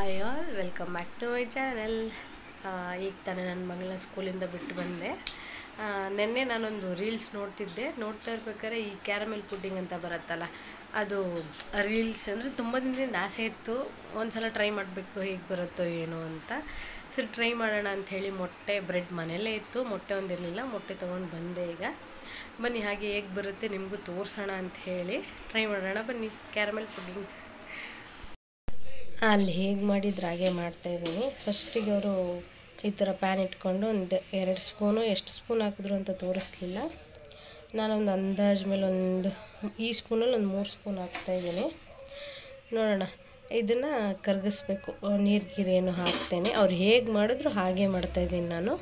hi all welcome back to my channel ಈಗ ತಾನೇ ನನ್ನ ಮಗಳನ್ನ ಸ್ಕೂಲಿಂದ ಬಿಟ್ಟು ಬಂದೆ ಆ, ನೆನ್ನೆ ನಾನೊಂದು ರೀಲ್ಸ್ ನೋಡ್ತಿದ್ದೆ ನೋಡ್ತಾ ಇರ್ಬೇಕಾದ್ರೆ ಈ ಕ್ಯಾರಮೆಲ್ ಪುಡ್ಡಿಂಗ್ ಅಂತ ಬರುತ್ತಲ್ಲ ಅದು ರೀಲ್ಸ್ ಅಂದರೆ ತುಂಬ ದಿನದಿಂದ ಆಸೆ ಇತ್ತು ಒಂದ್ಸಲ ಟ್ರೈ ಮಾಡಬೇಕು ಹೇಗೆ ಬರುತ್ತೋ ಏನೋ ಅಂತ ಸರಿ ಟ್ರೈ ಮಾಡೋಣ ಅಂತ ಹೇಳಿ ಮೊಟ್ಟೆ ಬ್ರೆಡ್ ಮನೆಯಲ್ಲೇ ಇತ್ತು ಮೊಟ್ಟೆ ಒಂದಿರಲಿಲ್ಲ ಮೊಟ್ಟೆ ತೊಗೊಂಡು ಬಂದೆ ಈಗ ಬನ್ನಿ ಹಾಗೆ ಹೇಗೆ ಬರುತ್ತೆ ನಿಮಗೂ ತೋರಿಸೋಣ ಅಂತ ಹೇಳಿ ಟ್ರೈ ಮಾಡೋಣ ಬನ್ನಿ ಕ್ಯಾರಮೆಲ್ ಪುಡ್ಡಿಂಗ್ ಅಲ್ಲಿ ಹೇಗೆ ಮಾಡಿದ್ರು ಹಾಗೆ ಮಾಡ್ತಾಯಿದ್ದೀನಿ ಫಸ್ಟಿಗೆ ಅವರು ಈ ಥರ ಪ್ಯಾನ್ ಇಟ್ಕೊಂಡು ಒಂದು ಎರಡು ಸ್ಪೂನು ಎಷ್ಟು ಸ್ಪೂನ್ ಹಾಕಿದ್ರು ಅಂತ ತೋರಿಸ್ಲಿಲ್ಲ ನಾನೊಂದು ಅಂದಾಜು ಮೇಲೆ ಒಂದು ಈ ಸ್ಪೂನಲ್ಲಿ ಒಂದು ಮೂರು ಸ್ಪೂನ್ ಹಾಕ್ತಾಯಿದ್ದೀನಿ ನೋಡೋಣ ಇದನ್ನು ಕರಗಿಸ್ಬೇಕು ನೀರು ಗೀರು ಏನು ಹಾಕ್ತೇನೆ ಅವ್ರು ಹೇಗೆ ಮಾಡಿದ್ರು ಹಾಗೆ ಮಾಡ್ತಾಯಿದ್ದೀನಿ ನಾನು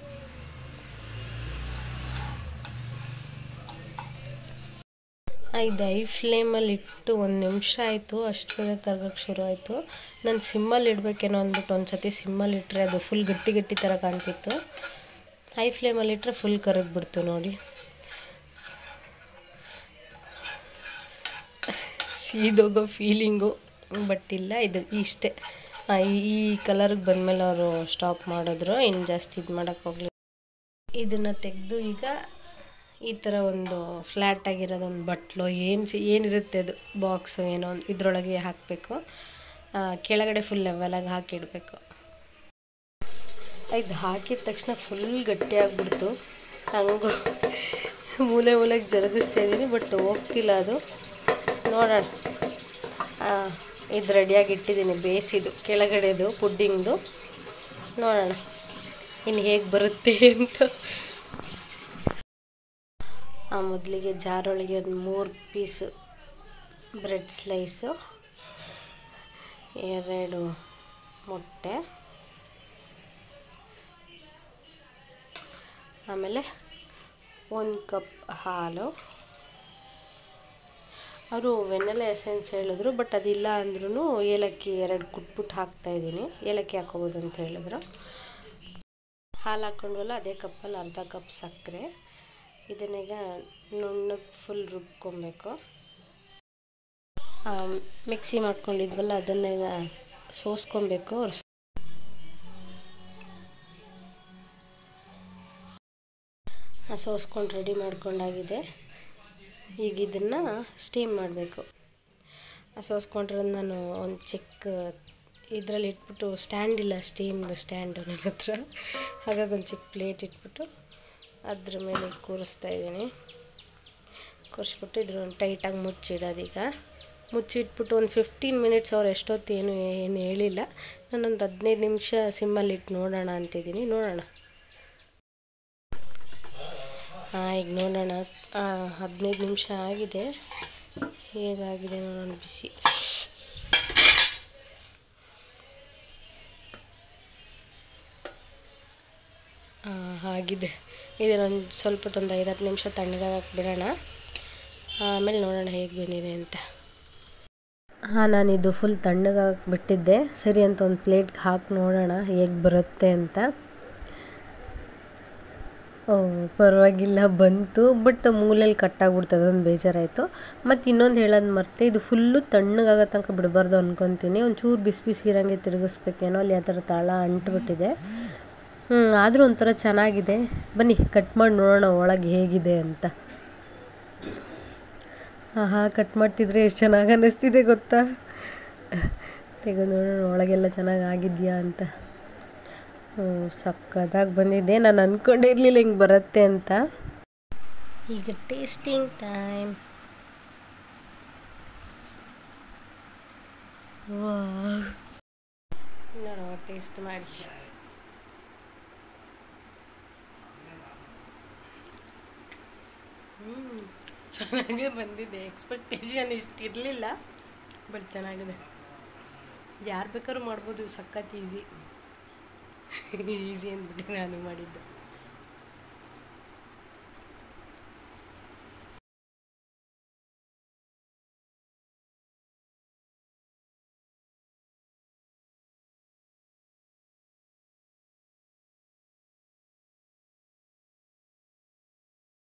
ಇದು ಐ ಫ್ಲೇಮಲ್ಲಿ ಇಟ್ಟು ಒಂದು ನಿಮಿಷ ಆಯಿತು ಅಷ್ಟೊತ್ತಿಗೆ ಕರ್ಗಕ್ಕೆ ಶುರು ಆಯಿತು ನಾನು ಸಿಮ್ಮಲ್ಲಿ ಇಡಬೇಕೇನೋ ಅಂದ್ಬಿಟ್ಟು ಒಂದು ಸತಿ ಸಿಮ್ಮಲ್ಲಿ ಇಟ್ಟರೆ ಅದು ಫುಲ್ ಗಟ್ಟಿ ಗಟ್ಟಿ ಥರ ಕಾಣ್ತಿತ್ತು ಹೈ ಫ್ಲೇಮಲ್ಲಿ ಇಟ್ಟರೆ ಫುಲ್ ಕರಗ್ಬಿಡ್ತು ನೋಡಿ ಸೀದೋಗೋ ಫೀಲಿಂಗು ಬಟ್ ಇಲ್ಲ ಇದು ಇಷ್ಟೇ ಆ, ಈ ಈ ಕಲರ್ಗೆ ಬಂದಮೇಲೆ ಅವರು ಸ್ಟಾಪ್ ಮಾಡಿದ್ರು ಇನ್ನು ಜಾಸ್ತಿ ಇದು ಮಾಡೋಕ್ಕೆ ಹೋಗಲಿಲ್ಲ ಇದನ್ನು ತೆಗೆದು ಈಗ ಈ ಥರ ಒಂದು ಫ್ಲ್ಯಾಟ್ ಆಗಿರೋದೊಂದು ಬಟ್ಲು ಏನು ಸಿ ಏನಿರುತ್ತೆ ಅದು ಬಾಕ್ಸು ಏನೋ ಒಂದು ಇದರೊಳಗೆ ಹಾಕಬೇಕು ಕೆಳಗಡೆ ಫುಲ್ ಲೆವೆಲಾಗಿ ಹಾಕಿಡಬೇಕು ಇದು ಹಾಕಿದ ತಕ್ಷಣ ಫುಲ್ ಗಟ್ಟಿಯಾಗ್ಬಿಡ್ತು ಹಂಗೂ ಮೂಲೆ ಮೂಲೆಗೆ ಜರುಗಿಸ್ತಾ ಇದ್ದೀನಿ ಬಟ್ ಹೋಗ್ತಿಲ್ಲ ಅದು ನೋಡೋಣ ಇದು ರೆಡಿಯಾಗಿ ಇಟ್ಟಿದ್ದೀನಿ ಬೇಯಿಸಿದ್ದು ಕೆಳಗಡೆದು ಪುಡ್ಡಿಂಗ್ದು ನೋಡೋಣ ಇನ್ನು ಹೇಗೆ ಬರುತ್ತೆ ಅಂತ ಆ ಮೊದಲಿಗೆ ಜಾರೊಳಗೆ ಒಂದು ಮೂರು ಪೀಸು ಬ್ರೆಡ್ ಸ್ಲೈಸು ಎರಡು ಮೊಟ್ಟೆ ಆಮೇಲೆ ಒಂದು ಕಪ್ ಹಾಲು ಅವರು ವೆನ್ನೆಲ್ಲ ಎಸೆನ್ಸ್ ಹೇಳಿದ್ರು ಬಟ್ ಅದಿಲ್ಲ ಅಂದ್ರೂ ಏಲಕ್ಕಿ ಎರಡು ಕುಟ್ಬಿಟ್ಟು ಹಾಕ್ತಾಯಿದ್ದೀನಿ ಏಲಕ್ಕಿ ಹಾಕೋಬೋದು ಅಂತ ಹೇಳಿದ್ರು ಹಾಲು ಹಾಕ್ಕೊಂಡ್ವಲ್ಲ ಅದೇ ಕಪ್ಪಲ್ಲಿ ಅರ್ಧ ಕಪ್ ಸಕ್ಕರೆ ಇದನ್ನೀಗ ನುಣ್ಣಗೆ ಫುಲ್ ರುಬ್ಕೊಬೇಕು ಮಿಕ್ಸಿ ಮಾಡ್ಕೊಂಡಿದ್ವಲ್ಲ ಅದನ್ನೀಗ ಸೋಸ್ಕೊಬೇಕು ಅವ್ರು ಸೋಸ್ಕೊಂಡು ರೆಡಿ ಮಾಡ್ಕೊಂಡಾಗಿದೆ ಈಗ ಇದನ್ನು ಸ್ಟೀಮ್ ಮಾಡಬೇಕು ಸೋಸ್ಕೊಂಡಿರೋದು ನಾನು ಒಂದು ಚಿಕ್ಕ ಇದರಲ್ಲಿ ಇಟ್ಬಿಟ್ಟು ಸ್ಟ್ಯಾಂಡ್ ಇಲ್ಲ ಸ್ಟೀಮ್ದು ಸ್ಟ್ಯಾಂಡು ನನ್ನ ಹತ್ರ ಹಾಗಾಗಿ ಒಂದು ಚಿಕ್ಕ ಪ್ಲೇಟ್ ಇಟ್ಬಿಟ್ಟು ಅದ್ರ ಮೇಲೆ ಕೂರಿಸ್ತಾ ಇದ್ದೀನಿ ಕೂರಿಸ್ಬಿಟ್ಟು ಇದ್ರ ಟೈಟಾಗಿ ಮುಚ್ಚಿಡೋದೀಗ ಮುಚ್ಚಿಟ್ಬಿಟ್ಟು ಒಂದು ಫಿಫ್ಟೀನ್ ಮಿನಿಟ್ಸ್ ಅವ್ರು ಎಷ್ಟೊತ್ತು ಏನು ಏನು ಹೇಳಿಲ್ಲ ನಾನೊಂದು ಹದಿನೈದು ನಿಮಿಷ ಸಿಮ್ಮಲ್ಲಿ ಇಟ್ಟು ನೋಡೋಣ ಅಂತಿದ್ದೀನಿ ನೋಡೋಣ ಹಾಂ ಈಗ ನೋಡೋಣ ಹದಿನೈದು ನಿಮಿಷ ಆಗಿದೆ ಹೇಗಾಗಿದೆ ನೋಡೋಣ ಬಿಸಿ ಆಗಿದೆ ಇದನ್ನೊಂದು ಸ್ವಲ್ಪ ಒಂದು ಐದು ಹತ್ತು ನಿಮಿಷ ತಣ್ಣಗಾಗಕ್ಕೆ ಬಿಡೋಣ ಆಮೇಲೆ ನೋಡೋಣ ಹೇಗೆ ಬಂದಿದೆ ಅಂತ ಹಾಂ ನಾನಿದು ಫುಲ್ ತಣ್ಣಗಾಗಕ್ಕೆ ಬಿಟ್ಟಿದ್ದೆ ಸರಿ ಅಂತ ಒಂದು ಪ್ಲೇಟ್ಗೆ ಹಾಕಿ ನೋಡೋಣ ಹೇಗೆ ಬರುತ್ತೆ ಅಂತ ಓ ಪರವಾಗಿಲ್ಲ ಬಂತು ಬಟ್ ಮೂಲೆಯಲ್ಲಿ ಕಟ್ಟಾಗ್ಬಿಡ್ತದೆ ಅದೊಂದು ಬೇಜಾರಾಯಿತು ಮತ್ತು ಇನ್ನೊಂದು ಹೇಳೋದು ಮರ್ತೆ ಇದು ಫುಲ್ಲು ತಣ್ಣಗಾಗೋ ತನಕ ಬಿಡಬಾರ್ದು ಅಂದ್ಕೊತೀನಿ ಒಂಚೂರು ಬಿಸಿ ಬಿಸಿ ಇರೋಂಗೆ ತಿರುಗಿಸ್ಬೇಕೇನೋ ಅಲ್ಲಿ ಆ ಥರ ತಾಳ ಅಂಟ್ಬಿಟ್ಟಿದೆ ಹ್ಞೂ ಆದರೂ ಒಂಥರ ಚೆನ್ನಾಗಿದೆ ಬನ್ನಿ ಕಟ್ ಮಾಡಿ ನೋಡೋಣ ಒಳಗೆ ಹೇಗಿದೆ ಅಂತ ಆಹಾ ಕಟ್ ಮಾಡ್ತಿದ್ರೆ ಎಷ್ಟು ಚೆನ್ನಾಗಿ ಅನ್ನಿಸ್ತಿದೆ ಗೊತ್ತಾ ತೆಗೆದು ನೋಡೋಣ ಒಳಗೆಲ್ಲ ಚೆನ್ನಾಗಿ ಆಗಿದೆಯಾ ಅಂತ ಹ್ಞೂ ಸಕ್ಕದಾಗಿ ಬಂದಿದೆ ನಾನು ಅಂದ್ಕೊಂಡಿರಲಿಲ್ಲ ಹಿಂಗೆ ಬರುತ್ತೆ ಅಂತ ಈಗ ಟೇಸ್ಟಿಂಗ್ ಟೈಮ್ ವಾ ನೋಡುವ ಟೇಸ್ಟ್ ಮಾಡಿ ಹ್ಞೂ ಚೆನ್ನಾಗೇ ಬಂದಿದೆ ಎಕ್ಸ್ಪೆಕ್ಟೇಷನ್ ಇಷ್ಟು ಇರಲಿಲ್ಲ ಬಟ್ ಚೆನ್ನಾಗಿದೆ ಯಾರು ಬೇಕಾದ್ರೂ ಮಾಡ್ಬೋದು ಸಖತ್ ಈಸಿ ಈಸಿ ಅಂದ್ಬಿಟ್ಟು ನಾನು ಮಾಡಿದ್ದು